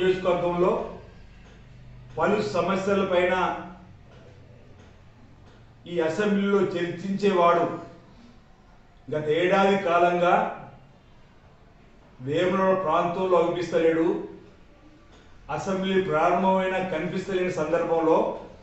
నియోజకవర్గంలో పలు సమస్యలపైన ఈ అసెంబ్లీలో చర్చించేవాడు గత ఏడాది కాలంగా వేముల ప్రాంతంలో అనిపిస్తలేడు అసెంబ్లీ ప్రారంభమైన కనిపిస్తలేని సందర్భంలో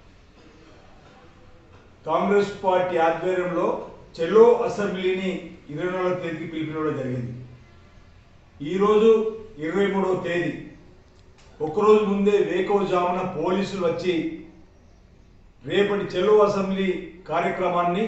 కాంగ్రెస్ పార్టీ ఆధ్వర్యంలో చెలో అసెంబ్లీని ఇరవై నాలుగో తేదీకి పిలిపినడం జరిగింది ఈరోజు ఇరవై మూడవ తేదీ ఒకరోజు ముందే వేకోజామున పోలీసులు వచ్చి రేపటి చెలో అసెంబ్లీ కార్యక్రమాన్ని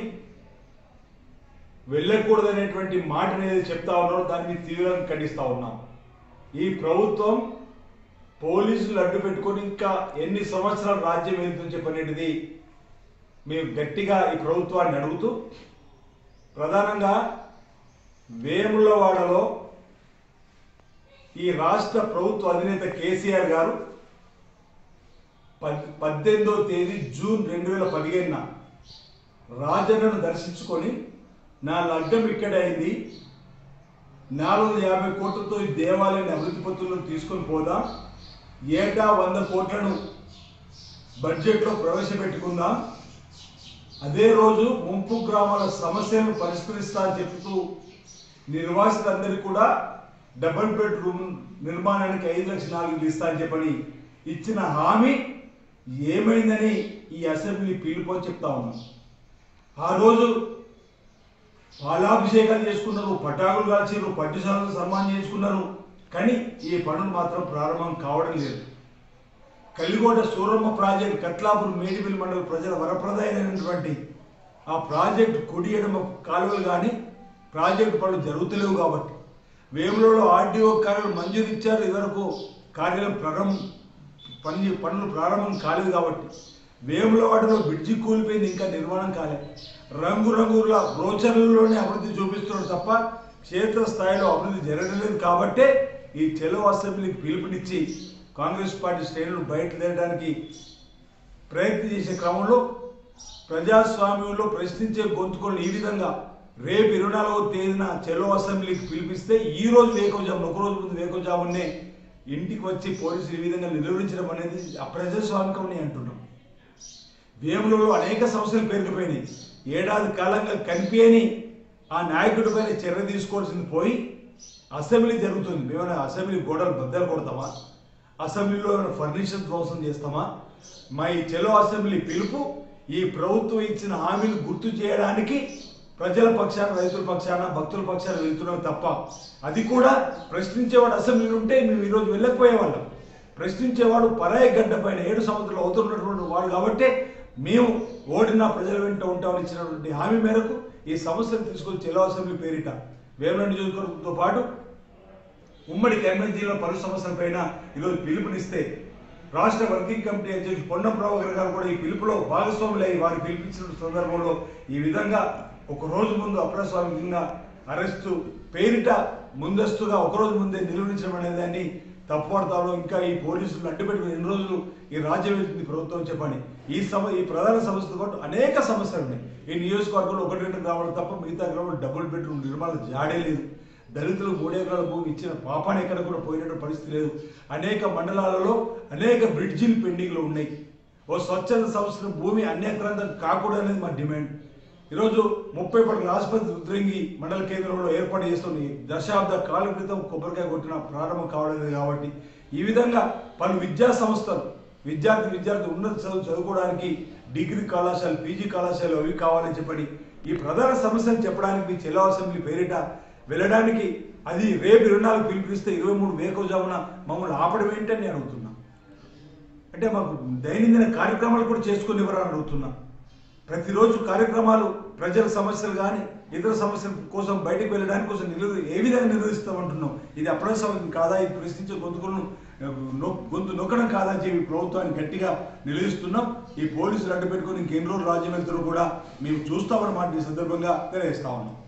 వెళ్ళకూడదనేటువంటి మాట అనేది చెప్తా ఉన్నారో దాన్ని తీవ్రంగా ఖండిస్తా ఉన్నాం ఈ ప్రభుత్వం పోలీసులు అడ్డు పెట్టుకొని ఇంకా ఎన్ని సంవత్సరాలు రాజ్యం వెళ్తుందని చెప్పనేటిది మేము గట్టిగా ఈ ప్రభుత్వాన్ని అడుగుతూ ప్రధానంగా వేములవాడలో ఈ రాష్ట్ర ప్రభుత్వ అధినేత కేసీఆర్ గారు పద్ పద్దెనిమిదవ తేదీ జూన్ రెండు వేల పదిహేనున రాజన్నను దర్శించుకొని నా లగ్గం ఇక్కడే అయింది నాలుగు వందల యాభై కోట్లతో ఈ దేవాలయాన్ని అభివృద్ధి పత్రులను తీసుకొని పోదాం ఏటా వంద కోట్లను బడ్జెట్లో ప్రవేశపెట్టుకుందాం అదే రోజు ముంపు గ్రామాల సమస్యలను పరిష్కరిస్తా అని చెప్తూ నిర్వాసితులందరికీ కూడా డబుల్ బెడ్రూమ్ నిర్మాణానికి ఐదు లక్షల నాలుగు ఇస్తా అని చెప్పని ఇచ్చిన హామీ ఏమైందని ఈ అసెంబ్లీ పిలుపు అని చెప్తా ఉన్నాం ఆ రోజు పాలాభిషేకాలు చేసుకున్నారు పటాకులు కాల్చారు పట్టుసాలను సన్మానం చేసుకున్నారు కానీ ఈ పనులు మాత్రం ప్రారంభం కావడం లేదు కలిగోట సూరమ్మ ప్రాజెక్ట్ కట్లాపూర్ మేడిపల్లి మండల ప్రజల వరప్రదాయమైనటువంటి ఆ ప్రాజెక్ట్ కుడి ఎడమ కాలువలు కానీ ప్రాజెక్టు పనులు జరుగుతలేవు కాబట్టి వేములలో ఆర్డీఓ కార్యాలయం మంజూరు ఇచ్చారు ఇదివరకు కార్యాలయం ప్రారంభం పని పనులు ప్రారంభం కాలేదు కాబట్టి వేములవాడలో బ్రిడ్జి కూలిపోయింది ఇంకా నిర్మాణం కాలేదు రంగురంగుల బ్రోచర్లలోనే అభివృద్ధి చూపిస్తున్నారు తప్ప క్షేత్ర స్థాయిలో అభివృద్ధి జరగలేదు కాబట్టే ఈ చెలో అసెంబ్లీకి పిలుపునిచ్చి కాంగ్రెస్ పార్టీ శ్రేణులు బయట తేయడానికి ప్రయత్నం చేసే క్రమంలో ప్రజాస్వామ్యంలో ప్రశ్నించే గొంతుకులను ఈ విధంగా రేపు ఇరవై నాలుగవ తేదీన చెలో అసెంబ్లీకి పిలిపిస్తే ఈ రోజు వేకోజామున ఒక రోజు ముందు వేకోజామునే ఇంటికి వచ్చి పోలీసులు ఈ విధంగా నిలువరించడం అనేది అప్రజాస్వామికం అని అంటున్నాం వేములలో అనేక సమస్యలు పేరుకుపోయినాయి ఏడాది కాలంగా కనిపించని ఆ నాయకుడి పైన చర్య తీసుకోవాల్సింది పోయి అసెంబ్లీ జరుగుతుంది మేమైనా అసెంబ్లీ గోడలు బద్దలు కొడతామా అసెంబ్లీలో ఏమైనా ఫర్నిచర్ ధ్వంసం చేస్తామా మా ఈ చెలో అసెంబ్లీ పిలుపు ఈ ప్రభుత్వం ఇచ్చిన హామీలు గుర్తు చేయడానికి ప్రజల పక్షాన రైతుల పక్షాన భక్తుల పక్షాన వెళ్తున్నాం తప్ప అది కూడా ప్రశ్నించేవాడు అసెంబ్లీలో ఉంటే మేము ఈరోజు వెళ్ళకపోయేవాళ్ళం ప్రశ్నించేవాడు పరాయి గడ్డ పైన ఏడు సంవత్సరాలు అవుతున్నటువంటి వాడు కాబట్టి మేము ఓడిన ప్రజల వెంట ఉంటామని ఇచ్చినటువంటి హామీ మేరకు ఈ సమస్యను తీసుకొని చెలో అసెంబ్లీ పేరిట వేమన నియోజకవర్గంతో పాటు ఉమ్మడి కర్నూలు జిల్లా పలు సమస్యలపైన ఈరోజు పిలుపునిస్తే రాష్ట్ర వర్కింగ్ కమిటీ అధ్యక్షుడు పొన్నం ప్రభాకర్ గారు కూడా ఈ పిలుపులో భాగస్వాములై వారు పిలిపించిన సందర్భంలో ఈ విధంగా ఒక రోజు ముందు అప్రస్వామికంగా అరెస్టు పేరిట ముందస్తుగా ఒక రోజు ముందే నిలువరించడం అనే దాన్ని తప్పుపడతాలో ఇంకా ఈ పోలీసులు అడ్డుపెట్టుకుని ఎన్ని రోజులు ఈ రాజ్యం వెళ్తుంది ప్రభుత్వం చెప్పండి ఈ సమ ఈ ప్రధాన సమస్యతో పాటు అనేక సమస్యలు ఉన్నాయి ఈ నియోజకవర్గంలో ఒకటి రెండు గ్రామాలు తప్ప మిగతా గ్రామాలు డబుల్ బెడ్రూమ్ నిర్మాణం జాడే లేదు దళితులు మూడేకరాల భూమి ఇచ్చిన పాపాన్ని ఎక్కడ కూడా పోయినటువంటి పరిస్థితి లేదు అనేక మండలాలలో అనేక బ్రిడ్జిలు పెండింగ్లో ఉన్నాయి ఓ స్వచ్ఛంద సంస్థల భూమి అన్యక్రాంతం కాకూడదు అనేది మా డిమాండ్ ఈరోజు ముప్పై పడకల ఆసుపత్రి రుద్రంగి మండల కేంద్రంలో ఏర్పాటు చేస్తుంది దశాబ్ద కాలం క్రితం కొబ్బరికాయ కొట్టిన ప్రారంభం కావడం కాబట్టి ఈ విధంగా పలు విద్యా సంస్థలు విద్యార్థి విద్యార్థి ఉన్నత చదువు చదువుకోవడానికి డిగ్రీ కళాశాల పీజీ కళాశాలలు అవి కావాలని చెప్పని ఈ ప్రధాన సమస్యలు చెప్పడానికి మీ చెల్ల అసెంబ్లీ పేరిట వెళ్ళడానికి అది రేపు ఇరవై నాలుగు పిలిపిస్తే ఇరవై మూడు వేకోజామున మమ్మల్ని ఆపడం ఏంటని నేను అడుగుతున్నా అంటే మాకు దైనందిన కార్యక్రమాలు కూడా చేసుకుని ఎవరని అడుగుతున్నా ప్రతిరోజు కార్యక్రమాలు ప్రజల సమస్యలు కానీ ఇతర సమస్యల కోసం బయటకు వెళ్ళడానికి కోసం నిలు ఏ విధంగా నిర్వహిస్తామంటున్నాం ఇది అప్రసవం కాదా ఇది ప్రశ్నించే గొంతుకులను ఆ, నొ- గొంతు నొక్కడం కాదా అని చెప్పి ప్రభుత్వాన్ని గట్టిగా నిలదీస్తున్నాం ఈ పోలీసులు అడ్డు పెట్టుకుని ఇంకెన్ని రోజులు రాజ్యం వెళ్తారో కూడా మేము చూస్తామని మాట ఈ సందర్భంగా తెలియజేస్తా ఉన్నాం